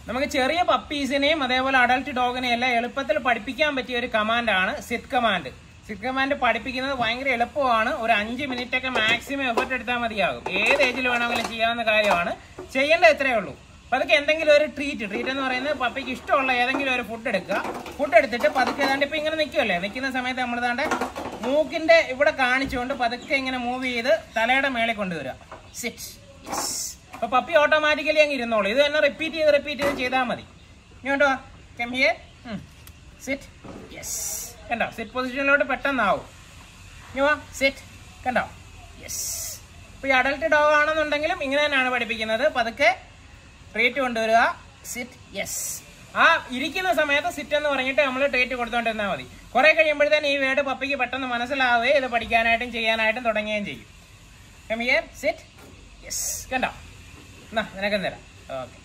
നമുക്ക് ചെറിയ പപ്പീസിനെയും അതേപോലെ അഡൽട്ട് ഡോഗിനെയും എല്ലാം എളുപ്പത്തിൽ പഠിപ്പിക്കാൻ പറ്റിയ ഒരു കമാൻഡാണ് സിറ്റ് കമാൻഡ് സിറ്റ് കമാൻഡ് പഠിപ്പിക്കുന്നത് ഭയങ്കര എളുപ്പമാണ് ഒരു അഞ്ച് മിനിറ്റ് ഒക്കെ മാക്സിമം എഫർട്ട് എടുത്താൽ മതിയാകും ഏത് ഏജിൽ വേണമെങ്കിലും ചെയ്യാവുന്ന കാര്യമാണ് ചെയ്യേണ്ടത് ഇത്രയേ ഉള്ളൂ പതുക്കെ എന്തെങ്കിലും ഒരു ട്രീറ്റ് ട്രീറ്റ് എന്ന് പറയുന്നത് പപ്പിക്ക് ഇഷ്ടമുള്ള ഏതെങ്കിലും ഒരു ഫുഡ് എടുക്കുക ഫുഡ് എടുത്തിട്ട് പതുക്കെ ഏതാണ്ട് ഇപ്പൊ ഇങ്ങനെ നിൽക്കുമല്ലേ നിൽക്കുന്ന സമയത്ത് നമ്മൾ താണ്ട് മൂക്കിന്റെ ഇവിടെ കാണിച്ചുകൊണ്ട് പതുക്കെ ഇങ്ങനെ മൂവ് ചെയ്ത് തലയുടെ മേലെ കൊണ്ടുവരിക സിറ്റ് അപ്പൊ പപ്പി ഓട്ടോമാറ്റിക്കലി അങ്ങ് ഇരുന്നോളൂ ഇത് തന്നെ റിപ്പീറ്റ് ചെയ്ത് റിപ്പീറ്റ് ചെയ്ത് ചെയ്താൽ മതി ഇങ്ങോട്ടോ കെമ്പിയെ സിറ്റ് യെസ് കണ്ടോ സിറ്റ് പൊസിഷനിലോട്ട് പെട്ടെന്നാവും ഇങ്ങോ സിറ്റ് കണ്ടോ യെസ് ഇപ്പൊ ഈ അഡൽട്ട് ഡോഗ് ആണെന്നുണ്ടെങ്കിലും ഇങ്ങനെ തന്നെയാണ് പഠിപ്പിക്കുന്നത് പതുക്കെ ട്രീറ്റ് കൊണ്ടുവരിക സിറ്റ് യെസ് ആ ഇരിക്കുന്ന സമയത്ത് സിറ്റ് എന്ന് പറഞ്ഞിട്ട് നമ്മൾ ട്രീറ്റ് കൊടുത്തോണ്ടിരുന്നാൽ മതി കുറെ കഴിയുമ്പോഴത്തേന് ഈ വേർഡ് പപ്പിക്ക് പെട്ടെന്ന് മനസ്സിലാവുകയും ഇത് പഠിക്കാനായിട്ടും ചെയ്യാനായിട്ടും തുടങ്ങുകയും ചെയ്യും കമിയർ സിറ്റ് യെസ് കണ്ടോ എന്നാ നിനക്കും തരാം ഓക്കെ